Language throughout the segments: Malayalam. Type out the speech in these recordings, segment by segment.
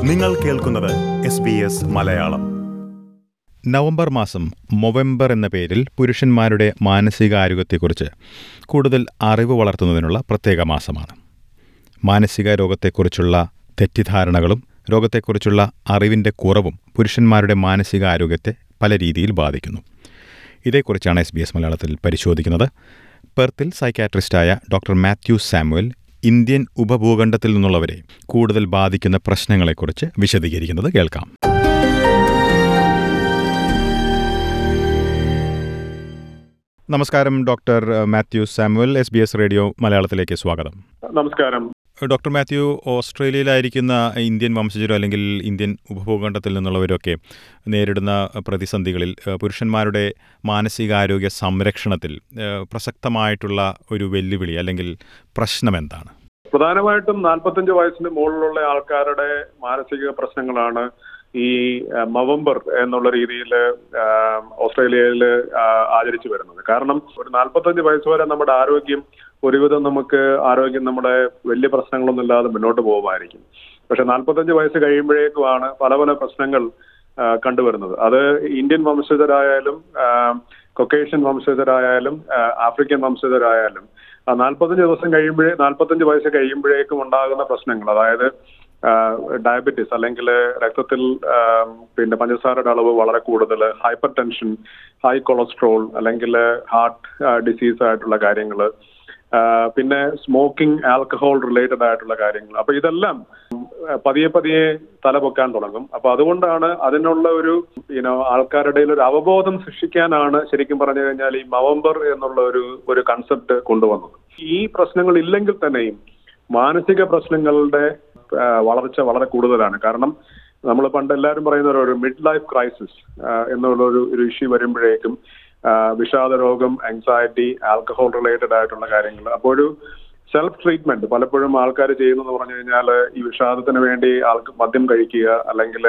നിങ്ങൾ കേൾക്കുന്നത് S B S Malayalam November മാസം മൊവംബർ എന്ന പേരിൽ പുരുഷന്മാരുടെ മാനസികാരോഗ്യത്തെക്കുറിച്ച് കൂടുതൽ അറിവ് വളർത്തുന്നതിനുള്ള പ്രത്യേക മാസമാണ് മാനസിക രോഗത്തെക്കുറിച്ചുള്ള തെറ്റിദ്ധാരണകളും രോഗത്തെക്കുറിച്ചുള്ള അറിവിൻ്റെ കുറവും പുരുഷന്മാരുടെ മാനസികാരോഗ്യത്തെ പല രീതിയിൽ ബാധിക്കുന്നു ഇതേക്കുറിച്ചാണ് എസ് ബി എസ് മലയാളത്തിൽ പരിശോധിക്കുന്നത് പെർത്തിൽ സൈക്കാട്രിസ്റ്റായ ഡോക്ടർ മാത്യു സാമുവൽ ഇന്ത്യൻ ഉപഭൂഖണ്ഡത്തിൽ നിന്നുള്ളവരെ കൂടുതൽ ബാധിക്കുന്ന പ്രശ്നങ്ങളെക്കുറിച്ച് വിശദീകരിക്കുന്നത് കേൾക്കാം നമസ്കാരം doctor Mathew Samuel S B S radio മലയാളത്തിലേക്ക് സ്വാഗതം നമസ്കാരം ഡോക്ടർ മാത്യു ഓസ്ട്രേലിയയിലായിരിക്കുന്ന ഇന്ത്യൻ വംശജരോ അല്ലെങ്കിൽ ഇന്ത്യൻ ഉപഭൂഖണ്ഡത്തിൽ നിന്നുള്ളവരൊക്കെ നേരിടുന്ന പ്രതിസന്ധികളിൽ ഏഹ്, പുരുഷന്മാരുടെ മാനസികാരോഗ്യ സംരക്ഷണത്തിൽ ഏഹ്, പ്രസക്തമായിട്ടുള്ള ഒരു വെല്ലുവിളി അല്ലെങ്കിൽ പ്രശ്നം എന്താണ് പ്രധാനമായിട്ടും നാൽപ്പത്തഞ്ച് വയസ്സിന് മുകളിലുള്ള ആൾക്കാരുടെ മാനസിക പ്രശ്നങ്ങളാണ് ഈ ആ, നവംബർ എന്നുള്ള രീതിയിൽ ഓസ്ട്രേലിയയിൽ ആചരിച്ചു വരുന്നത് കാരണം ഒരു നാൽപ്പത്തഞ്ച് വയസ്സ് വരെ നമ്മുടെ ആരോഗ്യം ഒരുവിധം നമുക്ക് ആരോഗ്യം നമ്മുടെ വലിയ പ്രശ്നങ്ങളൊന്നും ഇല്ലാതെ മുന്നോട്ട് പോകുമായിരിക്കും പക്ഷെ നാൽപ്പത്തഞ്ച് വയസ്സ് കഴിയുമ്പോഴേക്കുമാണ് പല പല പ്രശ്നങ്ങൾ ആ, കണ്ടുവരുന്നത് അത് ഇന്ത്യൻ വംശജരായാലും ആ, കൊക്കേഷ്യൻ വംശജരായാലും ആ, ആഫ്രിക്കൻ വംശജരായാലും ആ നാൽപ്പത്തഞ്ച് ദിവസം കഴിയുമ്പോഴേ നാൽപ്പത്തഞ്ച് വയസ്സ് കഴിയുമ്പോഴേക്കും ഉണ്ടാകുന്ന പ്രശ്നങ്ങൾ അതായത് ഡയബറ്റിസ് അല്ലെങ്കിൽ രക്തത്തിൽ ആ, പിന്നെ പഞ്ചസാരയുടെ അളവ് വളരെ കൂടുതൽ ഹൈപ്പർ ടെൻഷൻ ഹൈ കൊളസ്ട്രോൾ അല്ലെങ്കിൽ ഹാർട്ട് ഡിസീസ് ആയിട്ടുള്ള കാര്യങ്ങൾ പിന്നെ സ്മോക്കിംഗ് ആൽക്കഹോൾ റിലേറ്റഡ് ആയിട്ടുള്ള കാര്യങ്ങൾ അപ്പൊ ഇതെല്ലാം ആ, പതിയെ പതിയെ തല പൊക്കാൻ തുടങ്ങും അപ്പൊ അതുകൊണ്ടാണ് അതിനുള്ള ഒരു യുനോ ആൾക്കാരുടെ ഇടയിൽ ഒരു അവബോധം സൃഷ്ടിക്കാനാണ് ശരിക്കും പറഞ്ഞു കഴിഞ്ഞാൽ ഈ നവംബർ എന്നുള്ള ഒരു ഒരു കൺസെപ്റ്റ് കൊണ്ടുവന്നത് ഈ പ്രശ്നങ്ങൾ ഇല്ലെങ്കിൽ തന്നെയും മാനസിക പ്രശ്നങ്ങളുടെ ആ, വളർച്ച വളരെ കൂടുതലാണ് കാരണം നമ്മൾ പണ്ട് എല്ലാവരും പറയുന്ന ഒരു- ഒരു മിഡ് ലൈഫ് ക്രൈസിസ് എന്നുള്ള ഒരു ഒരു ഇഷ്യൂ വരുമ്പോഴേക്കും ആ, വിഷാദ രോഗം ആങ്സൈറ്റി ആൽക്കഹോൾ റിലേറ്റഡ് ആയിട്ടുള്ള കാര്യങ്ങൾ അപ്പോൾ ഒരു സെൽഫ് ട്രീറ്റ്മെന്റ് പലപ്പോഴും ആൾക്കാർ ചെയ്യുന്നതെന്ന് പറഞ്ഞു കഴിഞ്ഞാൽ ഈ വിഷാദത്തിന് വേണ്ടി ആൾക്ക് മദ്യം കഴിക്കുക അല്ലെങ്കിൽ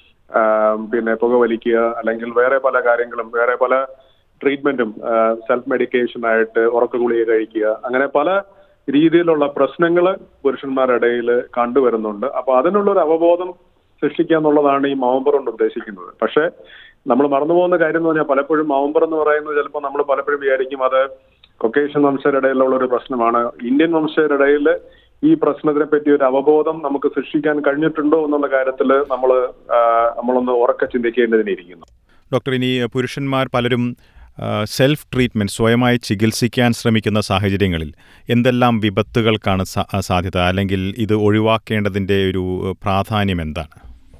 പിന്നെ പുകവലിക്കുക അല്ലെങ്കിൽ വേറെ പല കാര്യങ്ങളും വേറെ പല ട്രീറ്റ്മെന്റും സെൽഫ് മെഡിക്കേഷൻ ആയിട്ട് ഉറക്ക ഗുളിക കഴിക്കുക അങ്ങനെ പല രീതിയിലുള്ള പ്രശ്നങ്ങൾ പുരുഷന്മാരുടെ ഇടയിൽ കണ്ടുവരുന്നുണ്ട് അപ്പൊ അതിനുള്ള ഒരു അവബോധം സൃഷ്ടിക്കുക എന്നുള്ളതാണ് ഈ നവംബർ കൊണ്ട് ഉദ്ദേശിക്കുന്നത് പക്ഷേ നമ്മൾ മറന്നുപോകുന്ന കാര്യം എന്ന് പറഞ്ഞാൽ പലപ്പോഴും നവംബർ എന്ന് പറയുന്നത് ചിലപ്പോൾ നമ്മൾ പലപ്പോഴും വിചാരിക്കും അത് കൊക്കേഷ്യൻ വംശരുടെ ഇടയിലുള്ള ഒരു പ്രശ്നമാണ് ഇന്ത്യൻ വംശരുടെ ഇടയിൽ ഈ പ്രശ്നത്തിനെ പറ്റി ഒരു അവബോധം നമുക്ക് സൃഷ്ടിക്കാൻ കഴിഞ്ഞിട്ടുണ്ടോ എന്നുള്ള കാര്യത്തിൽ നമ്മൾ നമ്മളൊന്ന് ഉറക്കെ ചിന്തിക്കേണ്ടതിനിരിക്കുന്നു ഡോക്ടർ ഇനി പുരുഷന്മാർ പലരും ആ, സെൽഫ് ട്രീറ്റ്മെൻറ്റ് സ്വയമായി ചികിത്സിക്കാൻ ശ്രമിക്കുന്ന സാഹചര്യങ്ങളിൽ എന്തെല്ലാം വിപത്തുകൾക്കാണ് സാ- സാധ്യത അല്ലെങ്കിൽ ഇത് ഒഴിവാക്കേണ്ടതിൻ്റെ ഒരു പ്രാധാന്യം എന്താണ്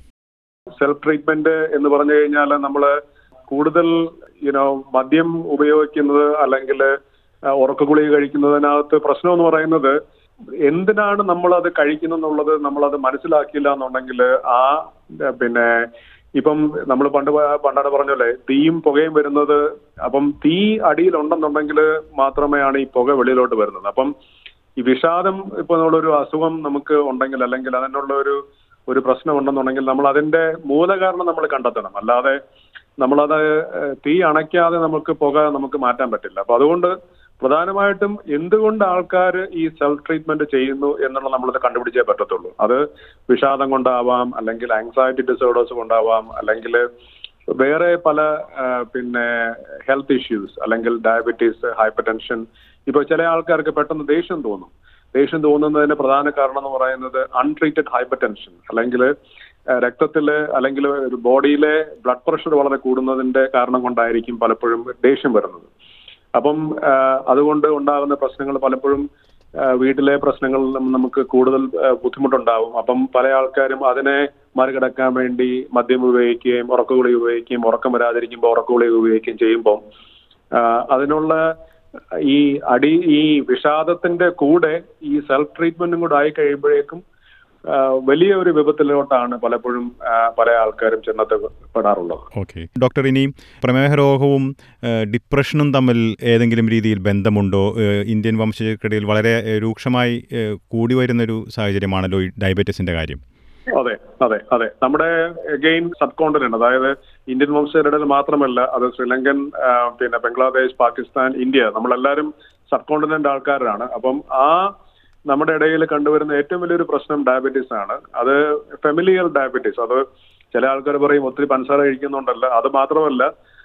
സെൽഫ് ട്രീറ്റ്മെന്റ് എന്ന് പറഞ്ഞു കഴിഞ്ഞാൽ നമ്മൾ കൂടുതൽ യുനോ മദ്യം ഉപയോഗിക്കുന്നത് അല്ലെങ്കിൽ ഉറക്ക ഗുളിക കഴിക്കുന്നതിനകത്ത് പ്രശ്നം എന്ന് പറയുന്നത് എന്തിനാണ് നമ്മൾ അത് കഴിക്കുന്നെന്നുള്ളത് നമ്മളത് മനസ്സിലാക്കിയില്ല എന്നുണ്ടെങ്കിൽ ആ ഏഹ്, പിന്നെ ഇപ്പം നമ്മൾ പണ്ട് പ- പണ്ടാണ് പറഞ്ഞല്ലേ തീയും പുകയും വരുന്നത് അപ്പം തീ അടിയിലുണ്ടെന്നുണ്ടെങ്കിൽ മാത്രമേയാണ് ഈ പുക വെളിയിലോട്ട് വരുന്നത് അപ്പം ഈ വിഷാദം ഇപ്പൊ നമ്മളൊരു അസുഖം നമുക്ക് ഉണ്ടെങ്കിൽ അല്ലെങ്കിൽ അതിനുള്ള ഒരു ഒരു പ്രശ്നം ഉണ്ടെന്നുണ്ടെങ്കിൽ നമ്മൾ അതിന്റെ മൂലകാരണം നമ്മൾ കണ്ടെത്തണം അല്ലാതെ നമ്മളത് ഏഹ്, തീ അണയ്ക്കാതെ നമുക്ക് പുക നമുക്ക് മാറ്റാൻ പറ്റില്ല അപ്പൊ അതുകൊണ്ട് പ്രധാനമായിട്ടും എന്തുകൊണ്ട് ആൾക്കാർ ഈ സെൽഫ് ട്രീറ്റ്മെന്റ് ചെയ്യുന്നു എന്നുള്ളത് നമ്മളത് കണ്ടുപിടിച്ചേ പറ്റത്തുള്ളൂ അത് വിഷാദം കൊണ്ടാവാം അല്ലെങ്കിൽ ആങ്സൈറ്റി ഡിസോർഡേഴ്സ് കൊണ്ടാവാം അല്ലെങ്കിൽ വേറെ പല ആ, പിന്നെ ഹെൽത്ത് ഇഷ്യൂസ് അല്ലെങ്കിൽ ഡയബറ്റീസ് ഹൈപ്പർ ടെൻഷൻ ഇപ്പൊ ചില ആൾക്കാർക്ക് പെട്ടെന്ന് ദേഷ്യം തോന്നും ദേഷ്യം തോന്നുന്നതിന് പ്രധാന കാരണം എന്ന് പറയുന്നത് അൺട്രീറ്റഡ് ഹൈപ്പർ ടെൻഷൻ അല്ലെങ്കിൽ രക്തത്തില് അല്ലെങ്കിൽ ഒരു ബോഡിയിലെ ബ്ലഡ് പ്രഷർ വളരെ കൂടുന്നതിന്റെ കാരണം കൊണ്ടായിരിക്കും പലപ്പോഴും ദേഷ്യം വരുന്നത് അപ്പം ആ, അതുകൊണ്ട് ഉണ്ടാകുന്ന പ്രശ്നങ്ങൾ പലപ്പോഴും ആ, വീട്ടിലെ പ്രശ്നങ്ങൾ നമുക്ക് കൂടുതൽ ആ, ബുദ്ധിമുട്ടുണ്ടാവും അപ്പം പല ആൾക്കാരും അതിനെ മറികടക്കാൻ വേണ്ടി മദ്യം ഉപയോഗിക്കുകയും ഉറക്കഗുളി ഉപയോഗിക്കുകയും ഉറക്കം വരാതിരിക്കുമ്പോൾ ഉറക്കഗുളി ഉപയോഗിക്കുകയും ചെയ്യുമ്പോൾ ആ, അതിനുള്ള ഈ അടി ഈ വിഷാദത്തിന്റെ കൂടെ ഈ സെൽഫ് ട്രീറ്റ്മെന്റും കൂടെ ആയി കഴിയുമ്പോഴേക്കും ആ, വലിയ ഒരു വിപത്തിലോട്ടാണ് പലപ്പോഴും ആ, പല ആൾക്കാരും ചെന്നെത്തപ്പെടാറുള്ളത് ഓക്കെ ഡോക്ടർ ഇനി പ്രമേഹ രോഗവും ഏഹ്, ഡിപ്രഷനും തമ്മിൽ ഏതെങ്കിലും രീതിയിൽ ബന്ധമുണ്ടോ ഏഹ്, ഇന്ത്യൻ വംശജർക്കിടയിൽ വളരെ ഏഹ്, രൂക്ഷമായി ഏഹ്, കൂടി വരുന്നൊരു സാഹചര്യമാണല്ലോ ഈ ഡയബറ്റീസിൻ്റെ കാര്യം അതെ അതെ അതെ നമ്മുടെ അഗെയിൻ സബ് കോണ്ടിനെന്റ് അതായത് ഇന്ത്യൻ വംശജരുടെ മാത്രമല്ല അത് ശ്രീലങ്കൻ ആ, പിന്നെ ബംഗ്ലാദേശ് പാകിസ്ഥാൻ ഇന്ത്യ നമ്മളെല്ലാവരും സബ് കോണ്ടിനെന്റ് ആൾക്കാരാണ് അപ്പം ആ നമ്മുടെ ഇടയിൽ കണ്ടുവരുന്ന ഏറ്റവും വലിയൊരു പ്രശ്നം ഡയബറ്റീസ് ആണ് അത് ഫെമിലിയൽ ഡയബറ്റീസ് അത് ചില ആൾക്കാർ പറയും ഒത്തിരി പഞ്ചസാര കഴിക്കുന്നുണ്ടല്ല അത് മാത്രമല്ല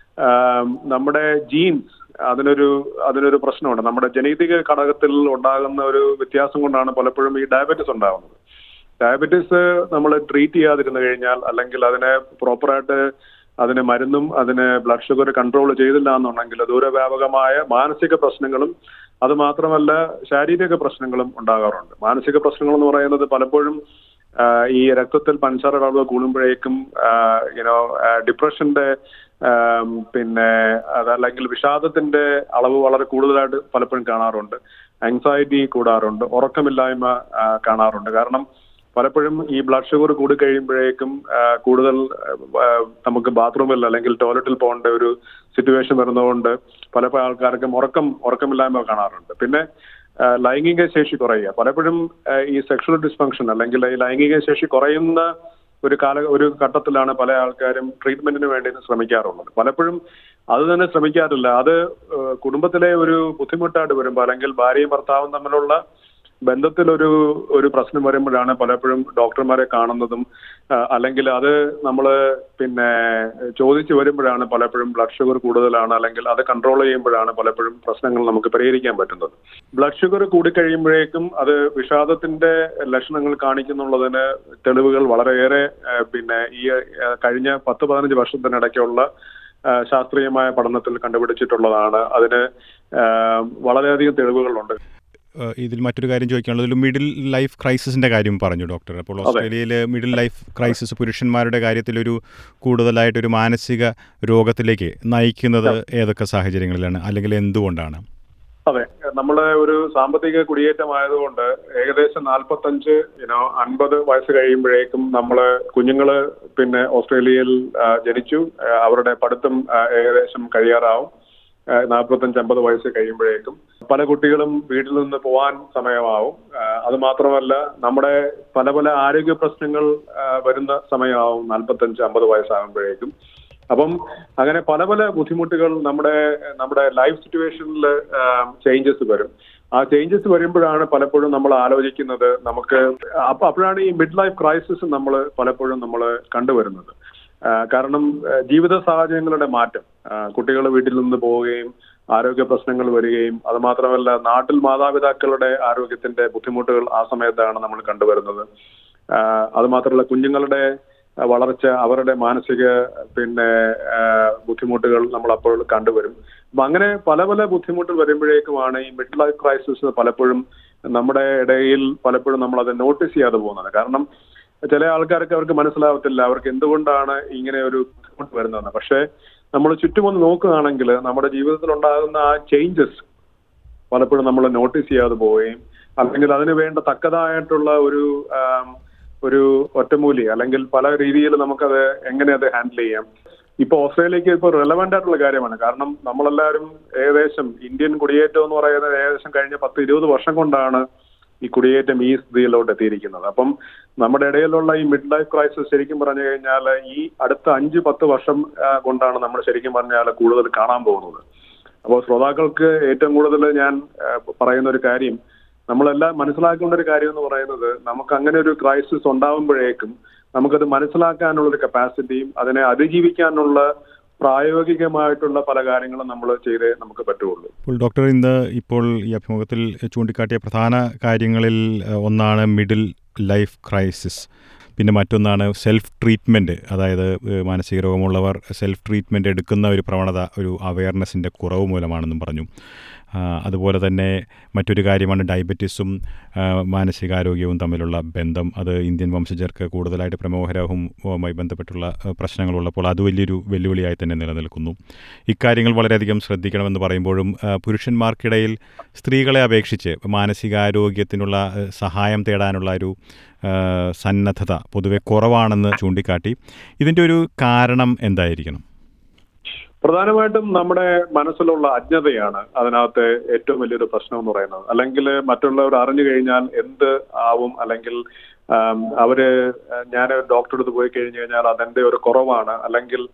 ആം, നമ്മുടെ ജീൻസ് അതിനൊരു അതിനൊരു പ്രശ്നമുണ്ട് നമ്മുടെ ജനൈതിക ഘടകത്തിൽ ഉണ്ടാകുന്ന ഒരു വ്യത്യാസം കൊണ്ടാണ് പലപ്പോഴും ഈ ഡയബറ്റീസ് ഉണ്ടാകുന്നത് ഡയബറ്റീസ് നമ്മൾ ട്രീറ്റ് ചെയ്യാതിരുന്നു കഴിഞ്ഞാൽ അല്ലെങ്കിൽ അതിനെ പ്രോപ്പറായിട്ട് അതിന് മരുന്നും അതിന് ബ്ലഡ് ഷുഗർ കൺട്രോൾ ചെയ്തില്ല എന്നുണ്ടെങ്കിൽ ദൂരവ്യാപകമായ മാനസിക പ്രശ്നങ്ങളും അത് മാത്രമല്ല ശാരീരിക പ്രശ്നങ്ങളും ഉണ്ടാകാറുണ്ട് മാനസിക പ്രശ്നങ്ങൾ എന്ന് പറയുന്നത് പലപ്പോഴും ആ, ഈ രക്തത്തിൽ പഞ്ചസാരയുടെ അളവ് കൂടുമ്പോഴേക്കും യുനോ ഡിപ്രഷന്റെ ആം, പിന്നെ അതല്ലെങ്കിൽ വിഷാദത്തിന്റെ അളവ് വളരെ കൂടുതലായിട്ട് പലപ്പോഴും കാണാറുണ്ട് ആങ്സൈറ്റി കൂടാറുണ്ട് ഉറക്കമില്ലായ്മ ആ, കാണാറുണ്ട് കാരണം പലപ്പോഴും ഈ ബ്ലഡ് ഷുഗർ കൂടി കഴിയുമ്പോഴേക്കും ആ, കൂടുതൽ ആ, നമുക്ക് ബാത്റൂമിൽ അല്ലെങ്കിൽ ടോയ്ലറ്റിൽ പോകേണ്ട ഒരു സിറ്റുവേഷൻ വരുന്നതുകൊണ്ട് പല പല ആൾക്കാർക്കും ഉറക്കം ഉറക്കമില്ലായ്മ കാണാറുണ്ട് പിന്നെ ആ, ലൈംഗിക ശേഷി കുറയുക പലപ്പോഴും ആ, ഈ സെക്ഷൽ ഡിസ്ഫങ്ഷൻ അല്ലെങ്കിൽ ഈ ലൈംഗിക ശേഷി കുറയുന്ന ഒരു കാല ഒരു ഘട്ടത്തിലാണ് പല ആൾക്കാരും ട്രീറ്റ്മെന്റിന് വേണ്ടി ശ്രമിക്കാറുള്ളത് പലപ്പോഴും അത് തന്നെ ശ്രമിക്കാറില്ല അത് ആ, കുടുംബത്തിലെ ഒരു ബുദ്ധിമുട്ടായിട്ട് വരുമ്പോൾ അല്ലെങ്കിൽ ഭാര്യയും ഭർത്താവും തമ്മിലുള്ള ബന്ധത്തിൽ ഒരു ഒരു പ്രശ്നം വരുമ്പോഴാണ് പലപ്പോഴും ഡോക്ടർമാരെ കാണുന്നതും ആ, അല്ലെങ്കിൽ അത് നമ്മൾ പിന്നെ ചോദിച്ചു വരുമ്പോഴാണ് പലപ്പോഴും ബ്ലഡ് ഷുഗർ കൂടുതലാണ് അല്ലെങ്കിൽ അത് കൺട്രോൾ ചെയ്യുമ്പോഴാണ് പലപ്പോഴും പ്രശ്നങ്ങൾ നമുക്ക് പരിഹരിക്കാൻ പറ്റുന്നത് ബ്ലഡ് ഷുഗർ കൂടിക്കഴിയുമ്പോഴേക്കും അത് വിഷാദത്തിന്റെ ലക്ഷണങ്ങൾ കാണിക്കുന്നുള്ളതിന് തെളിവുകൾ വളരെയേറെ ആ, പിന്നെ ഈ ആ, കഴിഞ്ഞ പത്ത് പതിനഞ്ച് വർഷത്തിനിടയ്ക്കുള്ള ആ, ശാസ്ത്രീയമായ പഠനത്തിൽ കണ്ടുപിടിച്ചിട്ടുള്ളതാണ് അതിന് ആ, വളരെയധികം തെളിവുകളുണ്ട് ഏഹ് ഇതിൽ മറ്റൊരു കാര്യം ചോദിക്കാനുള്ളത് ഒരു മിഡിൽ ലൈഫ് ക്രൈസിസിന്റെ കാര്യം പറഞ്ഞു ഡോക്ടർ അപ്പോൾ ഓസ്ട്രേലിയയിൽ മിഡിൽ ലൈഫ് ക്രൈസിസ് പുരുഷന്മാരുടെ കാര്യത്തിൽ ഒരു കൂടുതലായിട്ടൊരു മാനസിക രോഗത്തിലേക്ക് നയിക്കുന്നത് ഏതൊക്കെ സാഹചര്യങ്ങളിലാണ് അല്ലെങ്കിൽ എന്തുകൊണ്ടാണ് അതെ നമ്മള് ഒരു സാമ്പത്തിക കുടിയേറ്റമായതുകൊണ്ട് ഏകദേശം നാൽപ്പത്തഞ്ച് യുനോ അൻപത് വയസ്സ് കഴിയുമ്പോഴേക്കും നമ്മള് കുഞ്ഞുങ്ങള് പിന്നെ ഓസ്ട്രേലിയയിൽ ആ, ജനിച്ചു ആ, അവരുടെ പഠിത്തം ആ, ഏകദേശം കഴിയാറാവും നാൽപ്പത്തഞ്ച് അമ്പത് വയസ്സ് കഴിയുമ്പോഴേക്കും പല കുട്ടികളും വീട്ടിൽ നിന്ന് പോവാൻ സമയമാവും ആ, അത് മാത്രമല്ല നമ്മുടെ പല പല ആരോഗ്യ പ്രശ്നങ്ങൾ ആ, വരുന്ന സമയമാവും നാൽപ്പത്തഞ്ച് അമ്പത് വയസ്സാകുമ്പോഴേക്കും അപ്പം അങ്ങനെ പല പല ബുദ്ധിമുട്ടുകൾ നമ്മുടെ നമ്മുടെ ലൈഫ് സിറ്റുവേഷനിൽ ചേഞ്ചസ് വരും ആ ചേഞ്ചസ് വരുമ്പോഴാണ് പലപ്പോഴും നമ്മൾ ആലോചിക്കുന്നത് നമുക്ക് അപ്പൊ അപ്പോഴാണ് ഈ മിഡ് ലൈഫ് ക്രൈസിസ് നമ്മൾ പലപ്പോഴും നമ്മൾ കണ്ടുവരുന്നത് ആ, കാരണം ആ, ജീവിത സാഹചര്യങ്ങളുടെ മാറ്റം കുട്ടികൾ വീട്ടിൽ നിന്ന് പോവുകയും ആരോഗ്യ പ്രശ്നങ്ങൾ വരികയും അത് മാത്രമല്ല നാട്ടിൽ മാതാപിതാക്കളുടെ ആരോഗ്യത്തിന്റെ ബുദ്ധിമുട്ടുകൾ ആ സമയത്താണ് നമ്മൾ കണ്ടുവരുന്നത് ആ, അത് മാത്രമല്ല കുഞ്ഞുങ്ങളുടെ ആ, വളർച്ച അവരുടെ മാനസിക പിന്നെ ആ, ബുദ്ധിമുട്ടുകൾ നമ്മൾ അപ്പോൾ കണ്ടുവരും അപ്പൊ അങ്ങനെ പല പല ബുദ്ധിമുട്ടുകൾ വരുമ്പോഴേക്കുമാണ് ഈ മിഡ് ലൈഫ് ക്രൈസിസ് പലപ്പോഴും നമ്മുടെ ഇടയിൽ പലപ്പോഴും നമ്മൾ അത് നോട്ടീസ് ചെയ്യാതെ പോകുന്നത് കാരണം ചില ആൾക്കാർക്ക് അവർക്ക് മനസ്സിലാവത്തില്ല അവർക്ക് എന്തുകൊണ്ടാണ് ഇങ്ങനെ ഒരു ബുദ്ധിമുട്ട് വരുന്നതെന്ന് പക്ഷേ നമ്മൾ ചുറ്റുമൊന്ന് നോക്കുകയാണെങ്കിൽ നമ്മുടെ ജീവിതത്തിൽ ഉണ്ടാകുന്ന ആ ചേഞ്ചസ് പലപ്പോഴും നമ്മൾ നോട്ടീസ് ചെയ്യാതെ പോവുകയും അല്ലെങ്കിൽ അതിന് വേണ്ട തക്കതായിട്ടുള്ള ഒരു ആം, ഒരു ഒറ്റമൂലി അല്ലെങ്കിൽ പല രീതിയിൽ നമുക്കത് എങ്ങനെ അത് ഹാൻഡിൽ ചെയ്യാം ഇപ്പൊ ഓസ്ട്രേലിയക്ക് ഇപ്പൊ റെലവെന്റ് ആയിട്ടുള്ള കാര്യമാണ് കാരണം നമ്മളെല്ലാവരും ഏകദേശം ഇന്ത്യൻ കുടിയേറ്റം എന്ന് പറയുന്നത് ഏകദേശം കഴിഞ്ഞ പത്ത് ഇരുപത് വർഷം കൊണ്ടാണ് ഈ കുടിയേറ്റം ഈ സ്ഥിതിയിലോട്ട് എത്തിയിരിക്കുന്നത് അപ്പം നമ്മുടെ ഇടയിലുള്ള ഈ മിഡ് ലൈഫ് ക്രൈസിസ് ശരിക്കും പറഞ്ഞു കഴിഞ്ഞാൽ ഈ അടുത്ത അഞ്ച് പത്ത് വർഷം ആ, കൊണ്ടാണ് നമ്മൾ ശരിക്കും പറഞ്ഞാൽ കൂടുതൽ കാണാൻ പോകുന്നത് അപ്പോൾ ശ്രോതാക്കൾക്ക് ഏറ്റവും കൂടുതൽ ഞാൻ ആ, പറയുന്ന ഒരു കാര്യം നമ്മളെല്ലാം മനസ്സിലാക്കേണ്ട ഒരു കാര്യം എന്ന് പറയുന്നത് നമുക്ക് അങ്ങനെ ഒരു ക്രൈസിസ് ഉണ്ടാകുമ്പോഴേക്കും നമുക്കത് മനസ്സിലാക്കാനുള്ള ഒരു കപ്പാസിറ്റിയും അതിനെ അതിജീവിക്കാനുള്ള പ്രായോഗികമായിട്ടുള്ള പല കാര്യങ്ങളും നമ്മൾ ചെയ്തേ നമുക്ക് പറ്റുള്ളൂ ഇപ്പോൾ ഡോക്ടർ ഇന്ന് ഇപ്പോൾ ഈ അഭിമുഖത്തിൽ ചൂണ്ടിക്കാട്ടിയ പ്രധാന കാര്യങ്ങളിൽ ഏഹ്, ഒന്നാണ് മിഡിൽ ലൈഫ് ക്രൈസിസ് പിന്നെ മറ്റൊന്നാണ് സെൽഫ് ട്രീറ്റ്മെൻറ്റ് അതായത് ഏഹ്, മാനസിക രോഗമുള്ളവർ സെൽഫ് ട്രീറ്റ്മെൻറ്റ് എടുക്കുന്ന ഒരു പ്രവണത ഒരു അവയർനെസ്സിൻ്റെ കുറവ് മൂലമാണെന്നും പറഞ്ഞു ആ, അതുപോലെ തന്നെ മറ്റൊരു കാര്യമാണ് ഡയബറ്റീസും ആ, മാനസികാരോഗ്യവും തമ്മിലുള്ള ബന്ധം അത് ഇന്ത്യൻ വംശജർക്ക് കൂടുതലായിട്ട് പ്രമോഹരവുമായി ബന്ധപ്പെട്ടുള്ള ആ, പ്രശ്നങ്ങളുള്ളപ്പോൾ അത് വലിയൊരു വെല്ലുവിളിയായി തന്നെ നിലനിൽക്കുന്നു ഇക്കാര്യങ്ങൾ വളരെയധികം ശ്രദ്ധിക്കണമെന്ന് പറയുമ്പോഴും ആ, പുരുഷന്മാർക്കിടയിൽ സ്ത്രീകളെ അപേക്ഷിച്ച് മാനസികാരോഗ്യത്തിനുള്ള ആ, സഹായം തേടാനുള്ള ഒരു ആ, സന്നദ്ധത പൊതുവെ കുറവാണെന്ന് ചൂണ്ടിക്കാട്ടി ഇതിൻ്റെ ഒരു കാരണം എന്തായിരിക്കണം പ്രധാനമായിട്ടും നമ്മുടെ മനസ്സിലുള്ള അജ്ഞതയാണ് അതിനകത്ത് ഏറ്റവും വലിയൊരു പ്രശ്നം എന്ന് പറയുന്നത് അല്ലെങ്കിൽ മറ്റുള്ളവർ അറിഞ്ഞു കഴിഞ്ഞാൽ എന്ത് ആവും അല്ലെങ്കിൽ ആം, അവര് ഞാൻ ഡോക്ടറെ അടുത്ത് പോയി കഴിഞ്ഞു കഴിഞ്ഞാൽ അതെന്റെ ഒരു കുറവാണ് അല്ലെങ്കിൽ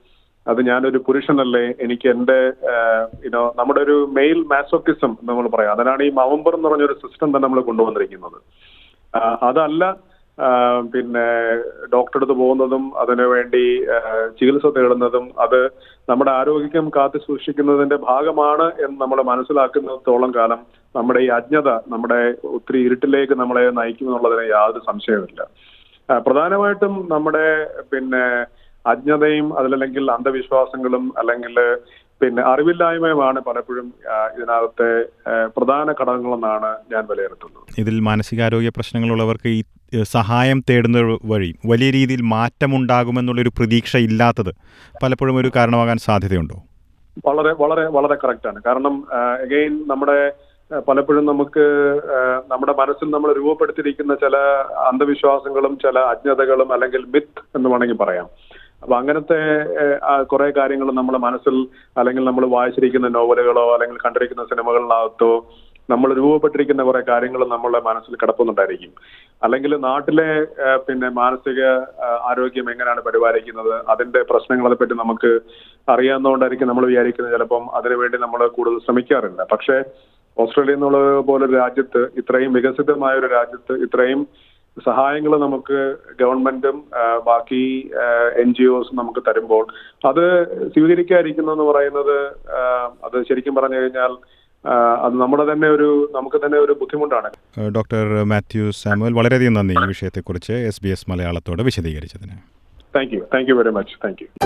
അത് ഞാനൊരു പുരുഷനല്ലേ എനിക്ക് എന്റെ യുനോ നമ്മുടെ ഒരു മെയിൽ മാസോക്കിസം നമ്മൾ പറയാം അതിനാണ് ഈ നവംബർ എന്ന് പറഞ്ഞൊരു സിസ്റ്റം തന്നെ നമ്മൾ കൊണ്ടുവന്നിരിക്കുന്നത് ആ, അതല്ല ആ, പിന്നെ ഡോക്ടറെ അടുത്ത് പോകുന്നതും അതിനു വേണ്ടി ആ, ചികിത്സ തേടുന്നതും അത് നമ്മുടെ ആരോഗ്യം കാത്തു സൂക്ഷിക്കുന്നതിന്റെ ഭാഗമാണ് എന്ന് നമ്മൾ മനസ്സിലാക്കുന്നിടത്തോളം കാലം നമ്മുടെ ഈ അജ്ഞത നമ്മുടെ ഒത്തിരി ഇരുട്ടിലേക്ക് നമ്മളെ നയിക്കും എന്നുള്ളതിന് യാതൊരു സംശയവുമില്ല ആ, പ്രധാനമായിട്ടും നമ്മുടെ പിന്നെ അജ്ഞതയും അതിലല്ലെങ്കിൽ അന്ധവിശ്വാസങ്ങളും അല്ലെങ്കിൽ പിന്നെ അറിവില്ലായ്മയുമാണ് പലപ്പോഴും ആ, ഇതിനകത്തെ ആ, പ്രധാന ഘടകങ്ങളെന്നാണ് ഞാൻ വിലയിരുത്തുന്നത് ഇതിൽ മാനസികാരോഗ്യ പ്രശ്നങ്ങളുള്ളവർക്ക് ഈ ഏഹ്, സഹായം തേടുന്നത് വഴി വലിയ രീതിയിൽ മാറ്റമുണ്ടാകുമെന്നുള്ളൊരു പ്രതീക്ഷ ഇല്ലാത്തത് പലപ്പോഴും ഒരു കാരണമാകാൻ സാധ്യതയുണ്ടോ വളരെ വളരെ വളരെ കറക്റ്റ് ആണ് കാരണം അഗെയിൻ നമ്മുടെ ആ, പലപ്പോഴും നമുക്ക് ആ, നമ്മുടെ മനസ്സിൽ നമ്മൾ രൂപപ്പെടുത്തിയിരിക്കുന്ന ചില അന്ധവിശ്വാസങ്ങളും ചില അജ്ഞതകളും അല്ലെങ്കിൽ മിത്ത് എന്ന് വേണമെങ്കിൽ പറയാം അപ്പൊ അങ്ങനത്തെ കുറെ കാര്യങ്ങൾ നമ്മുടെ മനസ്സിൽ അല്ലെങ്കിൽ നമ്മൾ വായിച്ചിരിക്കുന്ന നോവലുകളോ അല്ലെങ്കിൽ കണ്ടിരിക്കുന്ന സിനിമകളിനകത്തോ നമ്മൾ രൂപപ്പെട്ടിരിക്കുന്ന കുറെ കാര്യങ്ങൾ നമ്മളുടെ മനസ്സിൽ കിടപ്പുന്നുണ്ടായിരിക്കും അല്ലെങ്കിൽ നാട്ടിലെ ആ, പിന്നെ മാനസിക ആ, ആരോഗ്യം എങ്ങനെയാണ് പരിപാലിക്കുന്നത് അതിന്റെ പ്രശ്നങ്ങളെ പറ്റി നമുക്ക് അറിയാവുന്നതുകൊണ്ടായിരിക്കും നമ്മൾ വിചാരിക്കുന്നത് ചിലപ്പം അതിനുവേണ്ടി നമ്മൾ കൂടുതൽ ശ്രമിക്കാറില്ല പക്ഷേ ഓസ്ട്രേലിയ എന്നുള്ള പോലൊരു രാജ്യത്ത് ഇത്രയും വികസിതമായ ഒരു രാജ്യത്ത് ഇത്രയും സഹായങ്ങൾ നമുക്ക് ഗവൺമെന്റും ആ, ബാക്കി എൻ ജി ഒസും നമുക്ക് തരുമ്പോൾ അത് സ്വീകരിക്കാതിരിക്കുന്നു എന്ന് പറയുന്നത് ആ, അത് ശരിക്കും പറഞ്ഞു കഴിഞ്ഞാൽ ആ, അത് നമ്മുടെ തന്നെ ഒരു നമുക്ക് തന്നെ ഒരു ബുദ്ധിമുട്ടാണ് ഏഹ്, ഡോക്ടർ മാത്യു സാമുവൽ വളരെയധികം നന്ദി ഈ വിഷയത്തെക്കുറിച്ച് എസ് ബി എസ് മലയാളത്തോട് വിശദീകരിച്ചതിന് thank you thank you very much thank you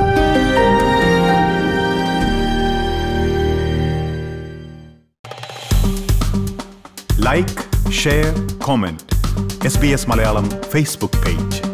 like share comment S B S Malayalam Facebook page